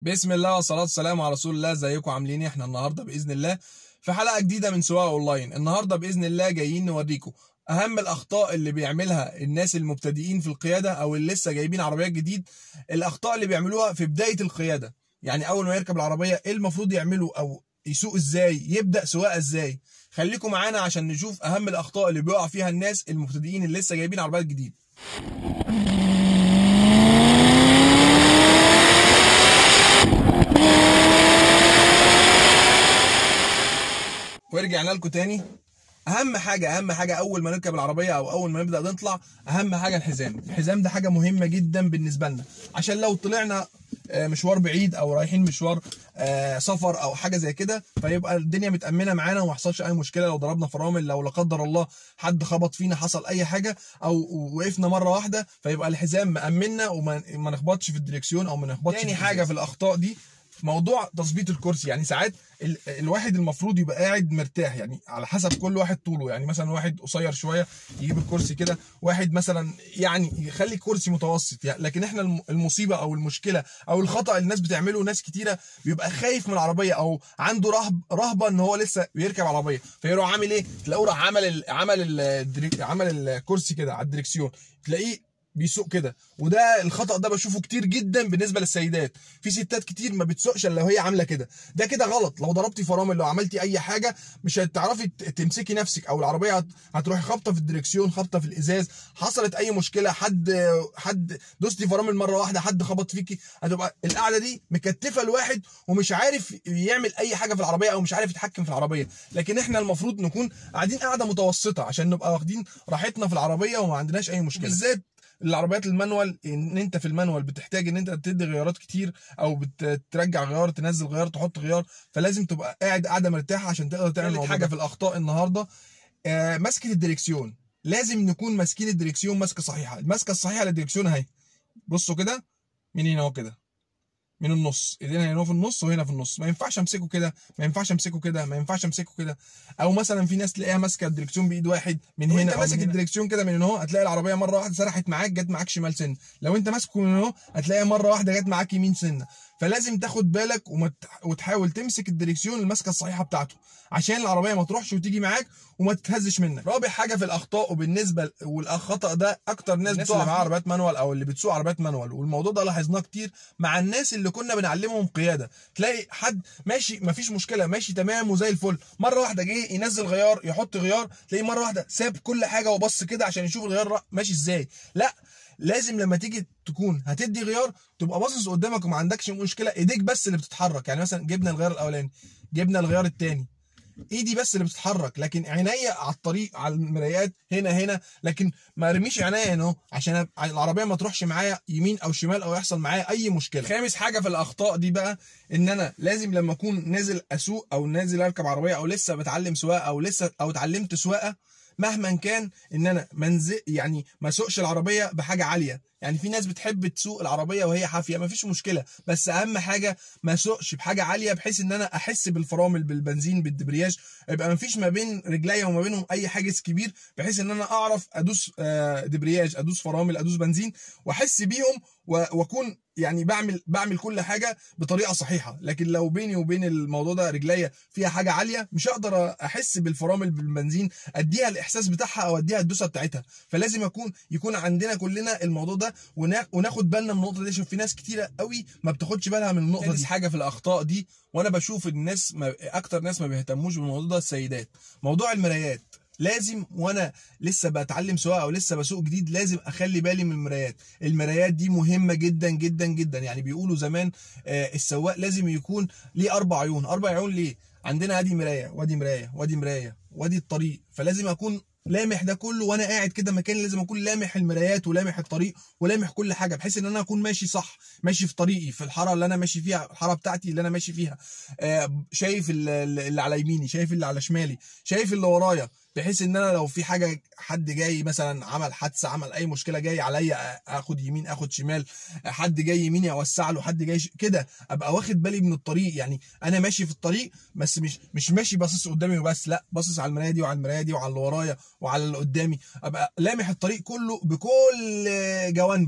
بسم الله والصلاة والسلام على رسول الله ازيكم عاملين ايه احنا النهارده بإذن الله في حلقة جديدة من سواقة اونلاين النهارده بإذن الله جايين نوريكم اهم الاخطاء اللي بيعملها الناس المبتدئين في القيادة او اللي لسه جايبين عربيات جديد الاخطاء اللي بيعملوها في بداية القيادة يعني اول ما يركب العربية ايه المفروض يعمله او يسوق ازاي يبدأ سواقة ازاي خليكم معانا عشان نشوف اهم الاخطاء اللي بيقع فيها الناس المبتدئين اللي لسه جايبين عربيات جديد ورجعنا لكم تاني اهم حاجه اهم حاجه اول ما نركب العربيه او اول ما نبدا نطلع اهم حاجه الحزام الحزام ده حاجه مهمه جدا بالنسبه لنا عشان لو طلعنا آه، مشوار بعيد او رايحين مشوار آه، سفر او حاجه زي كده فيبقى الدنيا متامنه معانا وما يحصلش اي مشكله لو ضربنا فرامل لو لا قدر الله حد خبط فينا حصل اي حاجه او وقفنا مره واحده فيبقى الحزام مامنا وما ما نخبطش في الدريكسيون او ما نخبطش تاني حاجه في الاخطاء دي موضوع تظبيط الكرسي يعني ساعات ال- الواحد المفروض يبقى قاعد مرتاح يعني على حسب كل واحد طوله يعني مثلا واحد قصير شويه يجيب الكرسي كده واحد مثلا يعني يخلي الكرسي متوسط يعني لكن احنا الم- المصيبه او المشكله او الخطا اللي الناس بتعمله ناس كتيره بيبقى خايف من العربيه او عنده رهب رهبه ان هو لسه بيركب عربيه فيروح عامل ايه تلاقوه راح عمل ال عمل ال عمل الكرسي كده على الدريكسيون تلاقيه بيسوق كده وده الخطا ده بشوفه كتير جدا بالنسبه للسيدات في ستات كتير ما بتسوقش الا وهي عامله كده ده كده غلط لو ضربتي فرامل لو عملتي اي حاجه مش هتعرفي ت- تمسكي نفسك او العربيه هت- هتروحي خابطه في الدريكسيون خابطه في الازاز حصلت اي مشكله حد حد دوستي فرامل مره واحده حد خبط فيكي هتبقى القعده دي مكتفه الواحد ومش عارف يعمل اي حاجه في العربيه او مش عارف يتحكم في العربيه لكن احنا المفروض نكون قاعدين قاعده متوسطه عشان نبقى واخدين راحتنا في العربيه وما عندناش اي مشكله بالذات العربيات المانوال ان انت في المانوال بتحتاج ان انت تدي غيارات كتير او بترجع غيار تنزل غيار تحط غيار فلازم تبقى قاعد قاعده مرتاحه عشان تقدر تعمل حاجه في الاخطاء النهارده آه مسكه الدريكسيون لازم نكون ماسكين الدريكسيون ماسكه صحيحه الماسكه الصحيحه للدريكسيون اهي بصوا كده من هنا اهو كده من النص ايدينا هنا في النص وهنا في النص ما ينفعش امسكه كده ما ينفعش امسكه كده ما ينفعش امسكه كده او مثلا في ناس تلاقيها ماسكه الدريكسيون بايد واحد من هنا وانت او ماسك ماسك الدريكسيون كده من هنا اهو هتلاقي العربيه مره واحده سرحت معاك جت معاك شمال سنه لو انت ماسكه من هنا اهو هتلاقيها مره واحده جت معاك يمين سنه فلازم تاخد بالك وما ت- وتحاول تمسك الدريكسيون الماسكه الصحيحه بتاعته عشان العربيه ما تروحش وتيجي معاك وما تتهزش منك رابع حاجه في الاخطاء وبالنسبه ل- والخطا ده اكتر ناس الناس بتقع اللي معاها معاها عربيات مانوال او اللي بتسوق عربيات مانوال والموضوع ده لاحظناه كتير مع الناس اللي كنا بنعلمهم قياده تلاقي حد ماشي مفيش مشكله ماشي تمام وزي الفل مره واحده جه ينزل غيار يحط غيار تلاقيه مره واحده ساب كل حاجه وبص كده عشان يشوف الغيار را- ماشي ازاي لا لازم لما تيجي تكون هتدي غيار تبقى باصص قدامك وما عندكش مشكله ايديك بس اللي بتتحرك يعني مثلا جبنا الغيار الاولاني جبنا الغيار الثاني ايدي بس اللي بتتحرك لكن عينيا على الطريق على المرايات هنا هنا لكن ما ارميش عينيا هنا اهو عشان أب- العربيه ما تروحش معايا يمين او شمال او يحصل معايا اي مشكله خامس حاجه في الاخطاء دي بقى ان انا لازم لما اكون نازل اسوق او نازل اركب عربيه او لسه بتعلم سواقه او لسه او اتعلمت سواقه مهما كان ان انا منزل يعني ما اسوقش العربيه بحاجه عاليه يعني في ناس بتحب تسوق العربيه وهي حافيه مفيش مشكله بس اهم حاجه ما اسوقش بحاجه عاليه بحيث ان انا احس بالفرامل بالبنزين بالدبرياج يبقى مفيش ما بين رجليا وما بينهم اي حاجز كبير بحيث ان انا اعرف ادوس آه، دبرياج ادوس فرامل ادوس بنزين واحس بيهم و- واكون يعني بعمل بعمل كل حاجه بطريقه صحيحه لكن لو بيني وبين الموضوع ده رجليا فيها حاجه عاليه مش هقدر احس بالفرامل بالبنزين اديها الاحساس بتاعها او اديها الدوسه بتاعتها فلازم اكون يكون عندنا كلنا الموضوع ده ونا- وناخد بالنا من النقطه دي عشان في ناس كتيره قوي ما بتاخدش بالها من النقطه دي حاجه في الاخطاء دي وانا بشوف الناس ما اكتر ناس ما بيهتموش بالموضوع ده السيدات موضوع المرايات لازم وانا لسه بتعلم سواقه او لسه بسوق جديد لازم اخلي بالي من المرايات المرايات دي مهمه جدا جدا جدا يعني بيقولوا زمان آه، السواق لازم يكون ليه اربع عيون اربع عيون ليه عندنا ادي مرايه وادي مرايه وادي مرايه وادي الطريق فلازم اكون لامح ده كله وانا قاعد كده مكاني لازم اكون لامح المرايات ولامح الطريق ولامح كل حاجه بحيث ان انا اكون ماشي صح ماشي في طريقي في الحاره اللي انا ماشي فيها الحاره بتاعتي اللي انا ماشي فيها آه، شايف ال- ال- اللي على يميني شايف اللي على شمالي شايف اللي ورايا بحيث ان انا لو في حاجه حد جاي مثلا عمل حادثه عمل اي مشكله جاي عليا اخد يمين اخد شمال حد جاي يميني اوسع له حد جاي ش- كده ابقى واخد بالي من الطريق يعني انا ماشي في الطريق بس مش مش ماشي باصص قدامي وبس لا باصص على المرايه دي وعلى المرايه دي وعلى اللي ورايا وعلى اللي قدامي ابقى لامح الطريق كله بكل جوانبه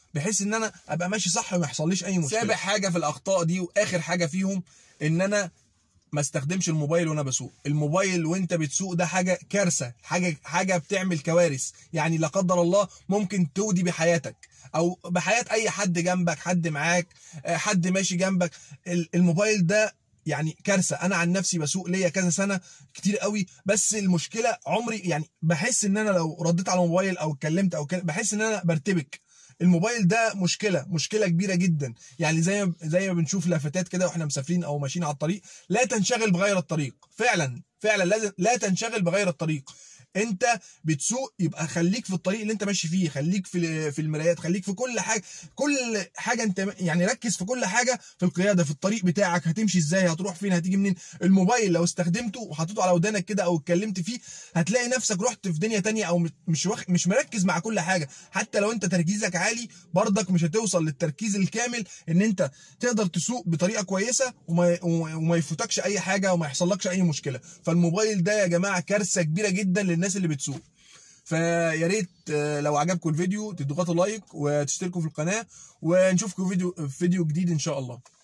بحيث ان انا ابقى ماشي صح وما يحصليش اي مشكله سابع حاجه في الاخطاء دي واخر حاجه فيهم ان انا ما استخدمش الموبايل وانا بسوق الموبايل وانت بتسوق ده حاجه كارثه حاجه حاجه بتعمل كوارث يعني لا قدر الله ممكن تودي بحياتك او بحياه اي حد جنبك حد معاك آه، حد ماشي جنبك ال- الموبايل ده يعني كارثه انا عن نفسي بسوق ليا كذا سنه كتير قوي بس المشكله عمري يعني بحس ان انا لو رديت على الموبايل او اتكلمت او كده بحس ان انا برتبك الموبايل ده مشكله مشكله كبيره جدا يعني زي ما زي ما بنشوف لافتات كده واحنا مسافرين او ماشيين على الطريق لا تنشغل بغير الطريق فعلا فعلا لازم لا تنشغل بغير الطريق انت بتسوق يبقى خليك في الطريق اللي انت ماشي فيه خليك في في المرايات خليك في كل حاجه كل حاجه انت يعني ركز في كل حاجه في القياده في الطريق بتاعك هتمشي ازاي هتروح فين هتيجي منين الموبايل لو استخدمته وحطيته على ودانك كده او اتكلمت فيه هتلاقي نفسك رحت في دنيا تانية او مش واخ... مش مركز مع كل حاجه حتى لو انت تركيزك عالي برضك مش هتوصل للتركيز الكامل ان انت تقدر تسوق بطريقه كويسه وما وما يفوتكش اي حاجه وما يحصلكش اي مشكله فالموبايل ده يا جماعه كارثه كبيره جدا للناس اللي بتسوق فيا ريت آه، لو عجبكم الفيديو تضغطوا لايك وتشتركوا في القناه ونشوفكم فيديو فيديو جديد ان شاء الله